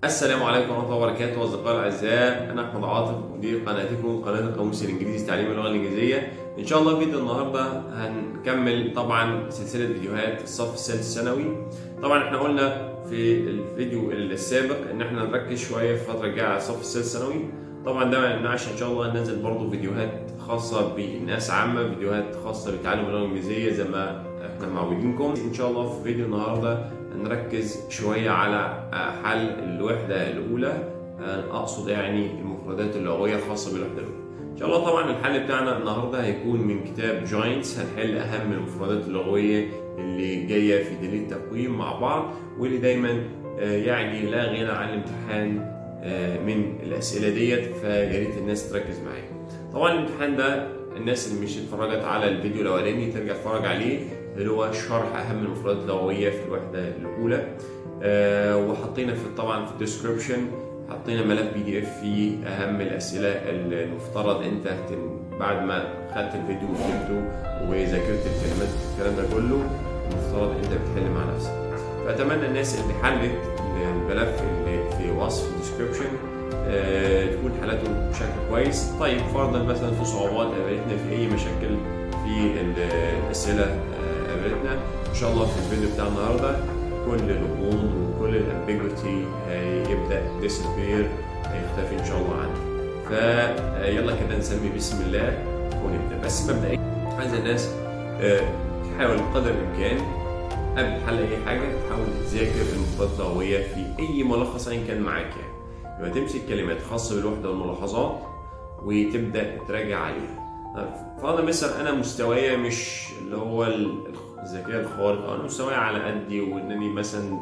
السلام عليكم ورحمة الله وبركاته أصدقائي الأعزاء أنا أحمد عاطف مدير قناتكم قناة القاموس الإنجليزي تعليم اللغة الإنجليزية إن شاء الله فيديو النهاردة هنكمل طبعا سلسلة فيديوهات الصف السادس الثانوي طبعا إحنا قلنا في الفيديو السابق إن إحنا نركز شوية في الفترة الجاية على الصف السادس الثانوي طبعا ده ما يمنعش إن شاء الله ننزل برضه فيديوهات خاصة بالناس عامة فيديوهات خاصة بتعلم اللغة الإنجليزية زي ما إحنا معودينكم إن شاء الله في فيديو النهاردة نركز شوية على حل الوحدة الأولى أقصد يعني المفردات اللغوية الخاصة بالوحدة الأولى. إن شاء الله طبعا الحل بتاعنا النهاردة هيكون من كتاب جوينتس هنحل أهم المفردات اللغوية اللي جاية في دليل التقويم مع بعض واللي دايما يعني لا غنى عن الامتحان من الأسئلة ديت فيا ريت الناس تركز معايا. طبعا الامتحان ده الناس اللي مش اتفرجت على الفيديو الأولاني ترجع تتفرج عليه اللي هو شرح اهم المفردات اللغويه في الوحده الاولى أه وحطينا في طبعا في الديسكربشن حطينا ملف بي دي اف فيه اهم الاسئله المفترض انت بعد ما خدت الفيديو وفهمته وذاكرت الكلمات الكلام ده كله المفترض انت بتحل مع نفسك فاتمنى الناس اللي حلت الملف اللي في وصف الديسكربشن أه تكون حلته بشكل كويس طيب فرضا مثلا في صعوبات قابلتنا في اي مشاكل في الاسئله قابلتنا ان شاء الله في الفيديو بتاع النهارده كل الغموض وكل الامبيجوتي هيبدا ديسبير هيختفي ان شاء الله عنه فيلا كده نسمي بسم الله ونبدا بس مبدئيا عايز الناس تحاول بقدر الامكان قبل حل اي حاجه تحاول تذاكر المفردات اللغويه في اي ملخص ايا كان معاك يعني يبقى تمسك كلمات خاصه بالوحده والملاحظات وتبدا تراجع عليها فرضا مثلا انا مستوايا مش اللي هو الذكاء الخارق انا مستواي على قدي وانني مثلا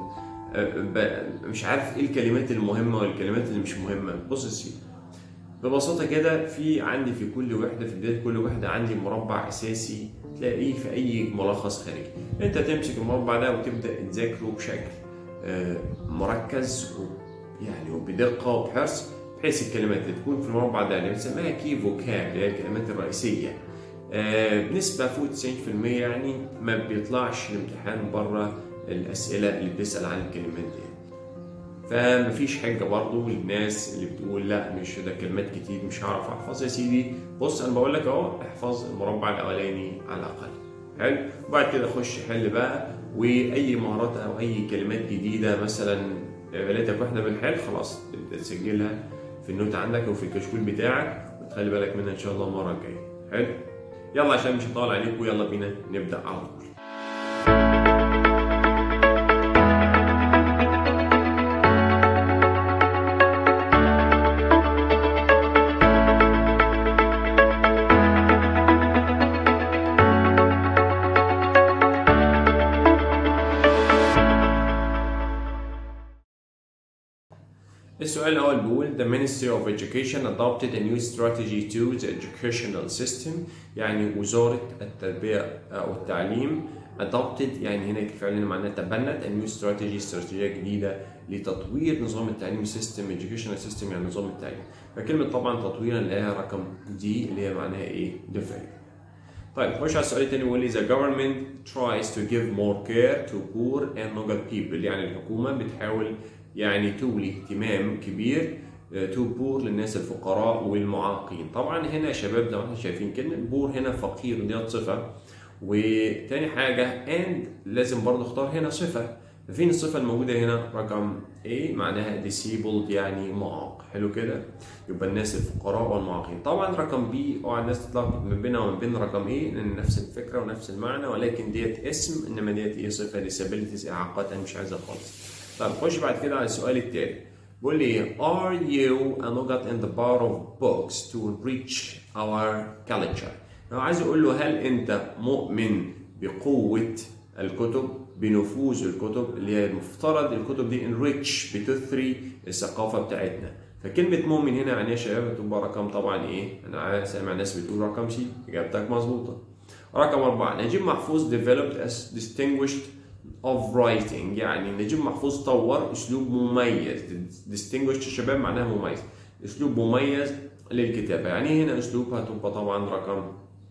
مش عارف ايه الكلمات المهمه والكلمات اللي مش مهمه بص يا سيدي ببساطه كده في عندي في كل وحده في بدايه كل وحده عندي مربع اساسي تلاقيه في اي ملخص خارجي انت تمسك المربع ده وتبدا تذاكره بشكل مركز يعني وبدقه وبحرص بحيث الكلمات اللي تكون في المربع ده اللي بنسميها كي فوكاب اللي هي الكلمات الرئيسيه آه بنسبة فوق 90% يعني ما بيطلعش الامتحان بره الأسئلة اللي بتسأل عن الكلمات دي فمفيش حجة برضه للناس اللي بتقول لا مش ده كلمات كتير مش هعرف أحفظها يا سيدي بص أنا بقول لك أهو احفظ المربع الأولاني على الأقل حلو وبعد كده خش حل بقى وأي مهارات أو أي كلمات جديدة مثلا قابلتك واحدة بالحل خلاص تبدأ تسجلها في النوت عندك او في الكشكول بتاعك وتخلي بالك منها ان شاء الله المره الجايه حلو يلا عشان مش هطول عليكم يلا بينا نبدا على طول السؤال الأول بيقول The Ministry of Education adopted a new strategy to the educational system يعني وزارة التربية أو التعليم adopted يعني هنا فعلا معناها تبنت a new strategy استراتيجية جديدة لتطوير نظام التعليم system educational system يعني نظام التعليم فكلمة طبعا تطويرا نلاقيها رقم دي اللي هي معناها إيه؟ develop طيب نخش على السؤال الثاني بيقول لي the government tries to give more care to poor and younger people يعني الحكومة بتحاول يعني تولي اهتمام كبير تو بور للناس الفقراء والمعاقين طبعا هنا يا شباب زي ما احنا شايفين كلمه بور هنا فقير ديت صفه وتاني حاجه اند لازم برضه اختار هنا صفه فين الصفه الموجوده هنا رقم A معناها disabled يعني معاق حلو كده يبقى الناس الفقراء والمعاقين طبعا رقم B اوعى الناس تتلخبط ما بينها وما بين رقم A لان نفس الفكره ونفس المعنى ولكن ديت اسم انما ديت ايه صفه disabilities اعاقات انا مش عايزها خالص طيب نخش بعد كده على السؤال التالي بيقول لي are you a nugget in the bar of books to enrich our culture انا عايز اقول له هل انت مؤمن بقوة الكتب بنفوذ الكتب اللي هي المفترض الكتب دي enrich بتثري الثقافة بتاعتنا فكلمة مؤمن هنا يعني يا شباب بتبقى رقم طبعا ايه؟ انا سامع ناس بتقول رقم سي اجابتك مظبوطة. رقم أربعة نجيب محفوظ developed as distinguished of writing يعني نجيب محفوظ طور اسلوب مميز distinguished شباب معناها مميز اسلوب مميز للكتابه يعني هنا اسلوب هتبقى طبعا رقم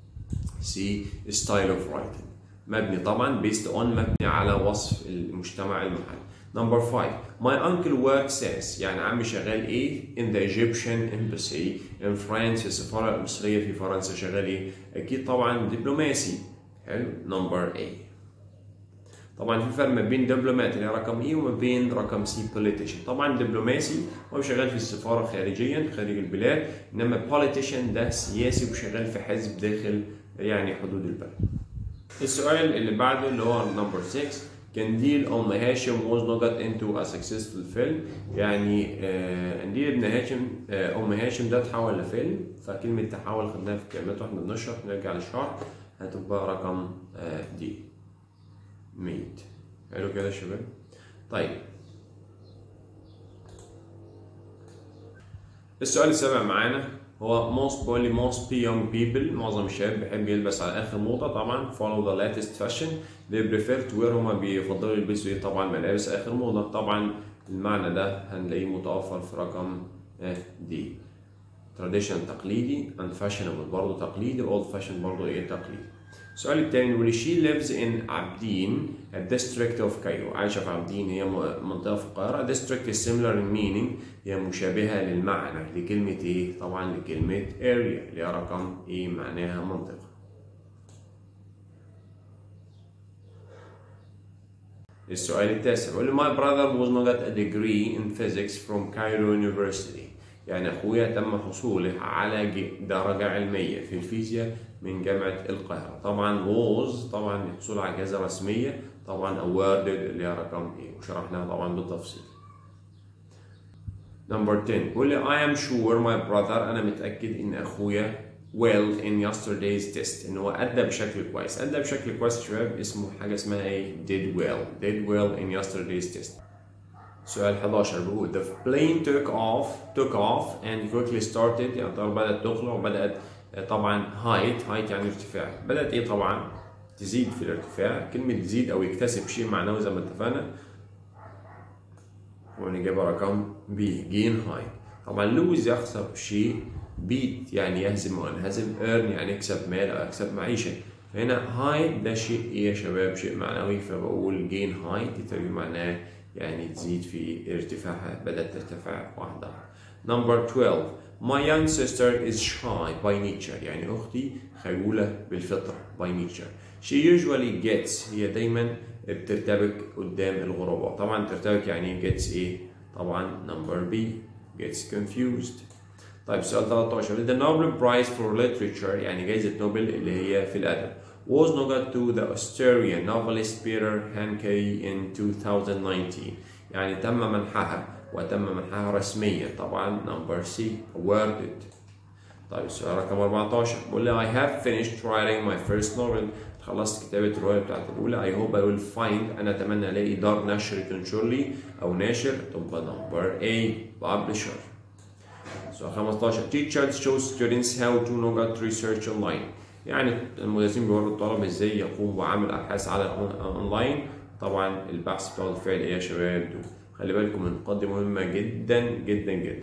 سي style of writing مبني طبعا based on مبني على وصف المجتمع المحلي Number five, my uncle works as يعني عمي شغال ايه in the Egyptian embassy in France في السفارة المصرية في فرنسا شغال ايه؟ أكيد طبعا دبلوماسي حلو number A طبعا في فرق ما بين دبلومات اللي هي رقم اي وما بين رقم سي politician طبعا دبلوماسي هو شغال في السفارة خارجيا خارج البلاد انما politician ده سياسي وشغال في حزب داخل يعني حدود البلد السؤال اللي بعده اللي هو نمبر 6 قنديل أم هاشم was not got into a successful film يعني آه، قنديل ابن هاشم آه، أم هاشم ده اتحول لفيلم فكلمة تحول خدناها في كلمات واحنا بنشرح نرجع للشرح هتبقى رقم آه، دي ميت حلو كده يا شباب طيب السؤال السابع معانا هو most probably most young people معظم الشباب بيحب يلبس على اخر موضه طبعا follow the latest fashion they prefer to wear هما بيفضلوا يلبسوا ايه طبعا ملابس اخر موضه طبعا المعنى ده هنلاقيه متوفر في رقم آه، دي traditional تقليدي and fashionable برضه تقليدي old fashion برضه ايه تقليدي السؤال الثاني بيقول she lives in عابدين a district of Cairo عايشة في عابدين هي م- منطقة في القاهرة district is similar in meaning هي مشابهة للمعنى لكلمة ايه؟ طبعا لكلمة area اللي هي رقم ايه معناها منطقة السؤال التاسع بيقول لي my brother was not got a degree in physics from Cairo University يعني اخويا تم حصوله على ج- درجة علمية في الفيزياء من جامعة القاهرة طبعا was طبعا الحصول على جائزة رسمية طبعا awarded اللي هي رقم ايه وشرحناها طبعا بالتفصيل نمبر 10 بيقول لي I am sure my brother أنا متأكد إن أخويا well in yesterday's test إن هو أدى بشكل كويس أدى بشكل كويس يا شباب اسمه حاجة اسمها إيه did well did well in yesterday's test سؤال 11 بيقول the plane took off took off and quickly started يعني الطيارة بدأت تقلع وبدأت آه، طبعا height height يعني ارتفاع بدأت إيه طبعا تزيد في الارتفاع كلمة تزيد أو يكتسب شيء معنوي زي ما اتفقنا والإجابة رقم بي جين هاي طبعا لوز يخسر شيء بيت يعني يهزم وينهزم ايرن يعني يكسب مال أو يكسب معيشة فهنا هاي ده شيء إيه يا شباب شيء معنوي فبقول جين هاي تترجم معناه يعني تزيد في ارتفاعها بدأت ترتفع واحدة Number 12 My young sister is shy by nature يعني أختي خجولة بالفطرة by nature She usually gets هي دايما بترتبك قدام الغرباء طبعا ترتبك يعني gets ايه طبعا number B gets confused طيب سؤال 13 The Nobel Prize for Literature يعني جائزة نوبل اللي هي في الأدب was nominated to the Australian novelist Peter Handke in 2019 يعني تم منحها وتم منحها رسميا طبعا number C awarded طيب السؤال رقم 14 بيقول لي I have finished writing my first novel خلصت كتابة الرواية بتاعتي الأولى I hope I will find أنا أتمنى ألاقي دار نشر تنشر لي أو ناشر تبقى number A publisher سؤال 15 teachers show students how to conduct research online يعني المدرسين بيوروا الطلبة ازاي يقوموا بعمل أبحاث على الأونلاين طبعا البحث بتاخد فعل ايه يا شباب دول خلي بالكم من نقاط دي مهمة جدا جدا جدا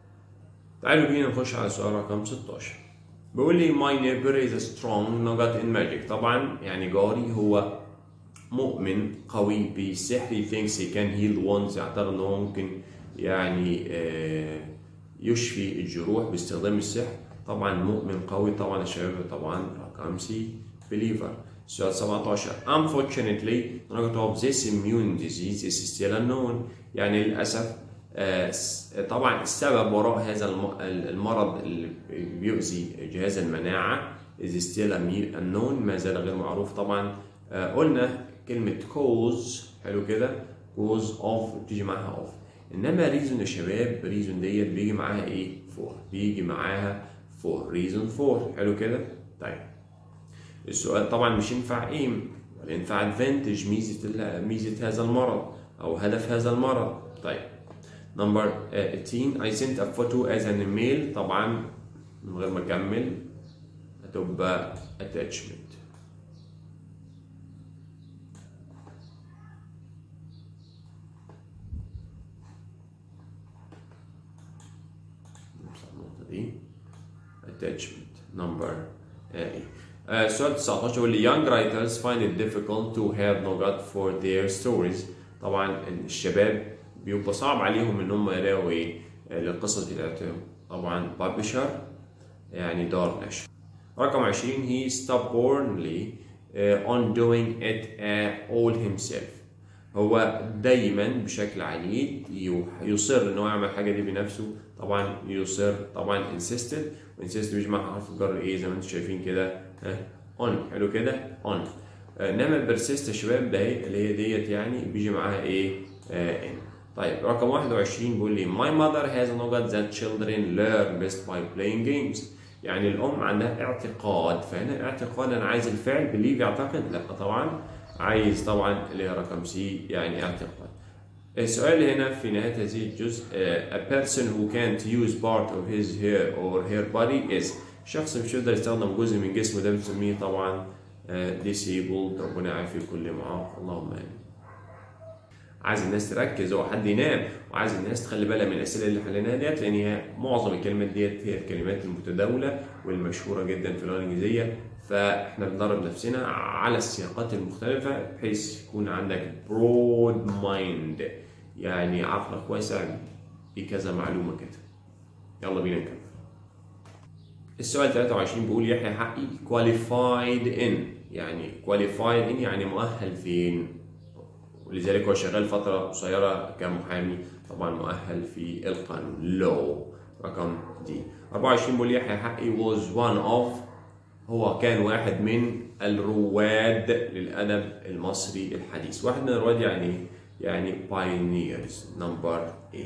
تعالوا بينا نخش على سؤال رقم 16 بيقول لي my neighbor is a strong nugget in magic طبعا يعني جاري هو مؤمن قوي بالسحر he thinks he can heal wounds يعتقد انه ممكن يعني آه، يشفي الجروح باستخدام السحر طبعا مؤمن قوي طبعا يا شباب طبعا رقم سي believer سؤال 17 unfortunately نقطة of this immune disease is still unknown يعني للأسف آه، س- طبعا السبب وراء هذا الم- المرض اللي بيؤذي جهاز المناعة is still unknown ما زال غير معروف طبعا آه، قلنا كلمة cause حلو كده cause of بتيجي معاها of انما reason يا شباب reason ديت بيجي معاها ايه for بيجي معاها for reason for حلو كده طيب السؤال طبعا مش ينفع ايم ولا ينفع advantage ميزة ال- ميزة هذا المرض او هدف هذا المرض طيب نمبر 18 I sent a photo as an email طبعا من غير ما اكمل هتبقى attachment نمسح النقطة دي attachment number A uh, سؤال 19 يقول لي young writers find it difficult to have nougat for their stories طبعا الشباب بيبقى صعب عليهم ان هم يلاقوا ايه للقصص بتاعتهم طبعا publisher يعني دار نشر رقم 20 he stubbornly uh, on doing it uh, all himself هو دايما بشكل عنيد يصر ان هو يعمل الحاجه دي بنفسه طبعا يصر طبعا insisted insisted بيجي مع حرف الجر ايه زي ما انتم شايفين كده on حلو كده on انما persist يا شباب ده اللي هي ديت يعني بيجي معاها ايه آه ان طيب رقم 21 بيقول لي my mother has noted that children learn best by playing games يعني الام عندها اعتقاد فهنا اعتقاد انا عايز الفعل believe يعتقد لا طبعا عايز طبعا اللي هي رقم سي يعني اعتقاد السؤال هنا في نهاية هذه الجزء a person who can't use part of his hair or her body is شخص مش يقدر يستخدم جزء من جسمه ده بنسميه طبعا disabled ربنا يعافي كل معاق اللهم امين عايز الناس تركز هو حد ينام وعايز الناس تخلي بالها من الاسئله اللي حليناها ديت لان هي معظم الكلمات ديت هي الكلمات المتداوله والمشهوره جدا في اللغه الانجليزيه فاحنا بندرب نفسنا على السياقات المختلفه بحيث يكون عندك برود مايند يعني عقلك واسع بكذا معلومه كده يلا بينا نكمل السؤال 23 بيقول يحيى حقي qualified in يعني qualified in يعني مؤهل فين ولذلك هو شغال فترة قصيرة كمحامي طبعا مؤهل في القانون لو رقم دي 24 بيقول يحيى حقي was one of هو كان واحد من الرواد للأدب المصري الحديث واحد من الرواد يعني يعني pioneers number A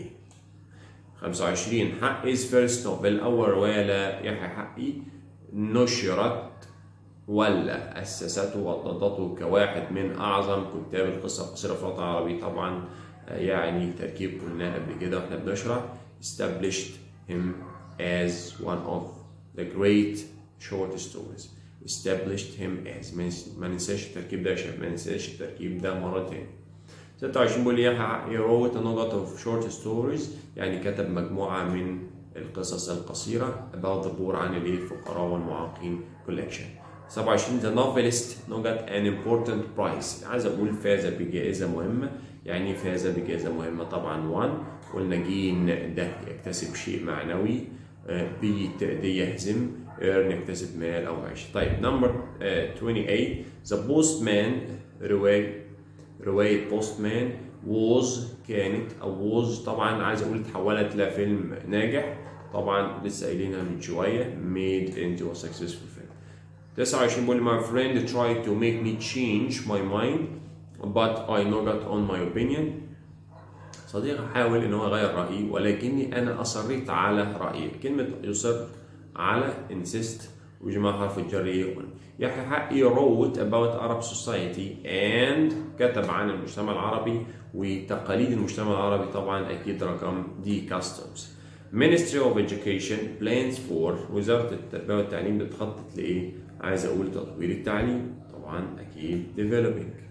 25 حق is first novel أول رواية ليحيى حقي نشرت ولا أسسته وضدته كواحد من أعظم كتاب القصة القصيرة في الوطن العربي طبعا يعني تركيب قلناه قبل كده واحنا بنشرح established him as one of the great short stories established him as ما ننساش التركيب ده يا شباب ما ننساش التركيب ده مرة تاني 26 بيقول يحيى wrote a lot of short stories يعني كتب مجموعة من القصص القصيرة about the poor عن الفقراء والمعاقين collection 27 the novelist got an important prize عايز اقول فاز بجائزة مهمة يعني فاز بجائزة مهمة طبعا 1 قلنا جين ده يكتسب شيء معنوي بيت دي يهزم earn يكتسب مال او معيشة طيب نمبر 28 the postman رواية رواية بوستمان was كانت او was طبعا عايز اقول اتحولت لفيلم ناجح طبعا لسه قايلينها من شوية made into a successful film 29 بيقول my friend tried to make me change my mind but I not on my opinion صديقي حاول ان هو يغير رايي ولكني انا اصريت على رايي كلمه يصر على insist وجمع حرف الجر يكون يحيى حقي wrote about Arab society and كتب عن المجتمع العربي وتقاليد المجتمع العربي طبعا اكيد رقم دي customs Ministry of Education plans for وزارة التربية والتعليم بتخطط لإيه؟ عايز أقول تطوير التعليم طبعا أكيد developing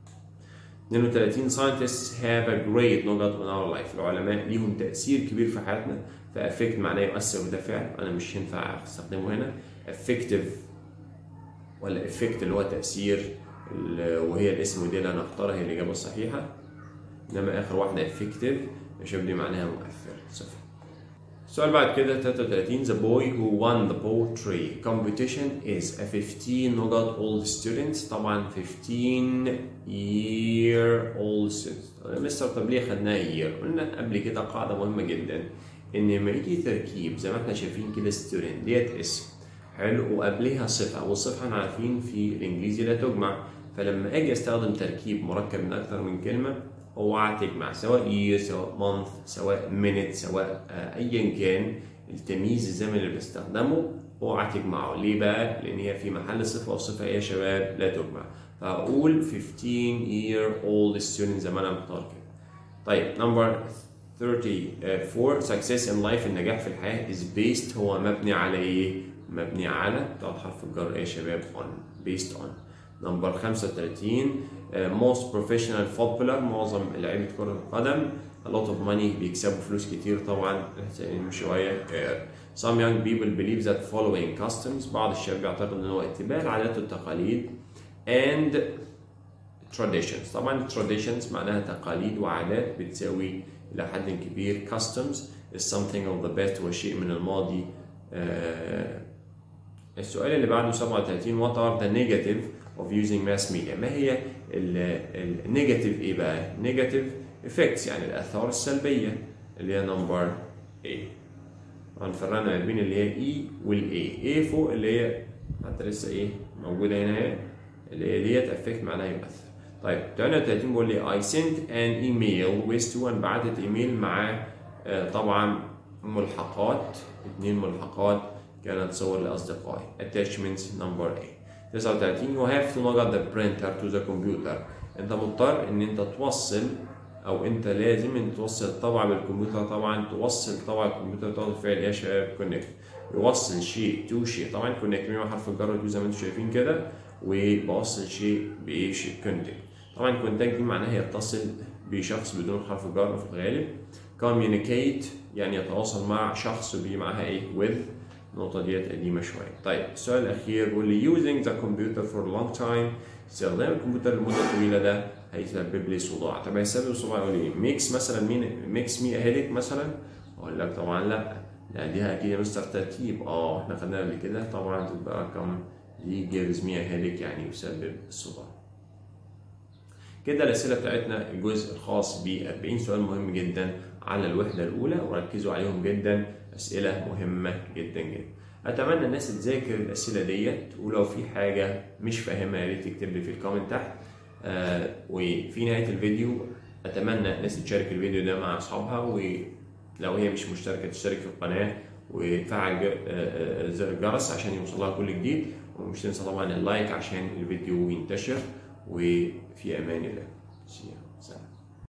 32 scientists have a great knowledge on our life العلماء ليهم تأثير كبير في حياتنا فأفكت معناه يؤثر وده فعل أنا مش ينفع أستخدمه هنا effective ولا effect اللي هو تأثير وهي الاسم ودي اللي أنا هختارها هي الإجابة الصحيحة إنما آخر واحدة effective يا دي معناها مؤثر صفر السؤال بعد كده 33 The boy who won the poetry competition is a 15 نقط old student طبعا 15 year old student مستر طب ليه خدناها year قلنا قبل كده قاعدة مهمة جدا ان لما يجي تركيب زي ما احنا شايفين كده student ديت اسم حلو وقبلها صفة والصفة احنا عارفين في الانجليزي لا تجمع فلما اجي استخدم تركيب مركب من اكثر من كلمة اوعى تجمع سواء year سواء month سواء minute سواء ايا كان التمييز الزمني اللي بستخدمه اوعى تجمعه ليه بقى؟ لان هي في محل صفه والصفه يا شباب لا تجمع فاقول 15 year old student زي ما انا مختار كده طيب نمبر 34 success in life النجاح في الحياه is based هو مبني على ايه؟ مبني على بتاعت حرف الجر ايه يا شباب on based on نمبر 35 uh, most professional footballer معظم لعيبه كره القدم a lot of money بيكسبوا فلوس كتير طبعا من شويه uh, some young people believe that following customs بعض الشباب بيعتقد ان هو اتباع العادات والتقاليد and traditions طبعا traditions معناها تقاليد وعادات بتساوي إلى حد كبير customs is something of the past هو شيء من الماضي آه السؤال اللي بعده 37 what are the negative of using mass media ما هي النيجاتيف ايه بقى negative effects يعني الآثار السلبية اللي هي نمبر A طبعا فرقنا ما بين اللي هي E وال A A فوق اللي هي حتى لسه ايه موجودة هنا اهي اللي هي ديت افكت معناها يؤثر طيب 38 بيقول لي I sent an email with to انا بعتت ايميل مع آه طبعا ملحقات اثنين ملحقات كانت صور لاصدقائي attachments number A 39 you have to log the printer to the computer انت مضطر ان انت توصل او انت لازم ان توصل الطبعه بالكمبيوتر طبعا توصل طبعه الكمبيوتر تاخد فيها يا شباب كونكت يوصل شيء تو شيء طبعا كونكت مع حرف الجر زي ما انتم شايفين كده وبوصل شيء بايه شيء كونتاكت طبعا كونتاكت دي معناها يتصل بشخص بدون حرف الجر في الغالب communicate يعني يتواصل مع شخص بيجي معاها ايه with النقطة ديت قديمة شوية. طيب السؤال الأخير بيقول لي using the computer for a long time استخدام الكمبيوتر لمدة طويلة ده هيسبب لي صداع. طب هيسبب صداع يقول لي ميكس مثلا مين ميكس مي هيدك مثلا؟ أقول لك طبعا لا. لا دي أكيد يا مستر ترتيب اه احنا خدناها قبل كده طبعا تبقى رقم دي جيفز مي هيدك يعني يسبب الصداع. كده الأسئلة بتاعتنا الجزء الخاص ب 40 سؤال مهم جدا على الوحدة الأولى وركزوا عليهم جدا أسئلة مهمة جدا جدا. أتمنى الناس تذاكر الأسئلة ديت ولو في حاجة مش فاهمها يا ريت تكتب لي في الكومنت تحت. آه وفي نهاية الفيديو أتمنى الناس تشارك الفيديو ده مع أصحابها ولو هي مش مشتركة تشترك في القناة وتفعل زر الجرس عشان يوصلها كل جديد ومش تنسى طبعا اللايك عشان الفيديو ينتشر وفي امان الله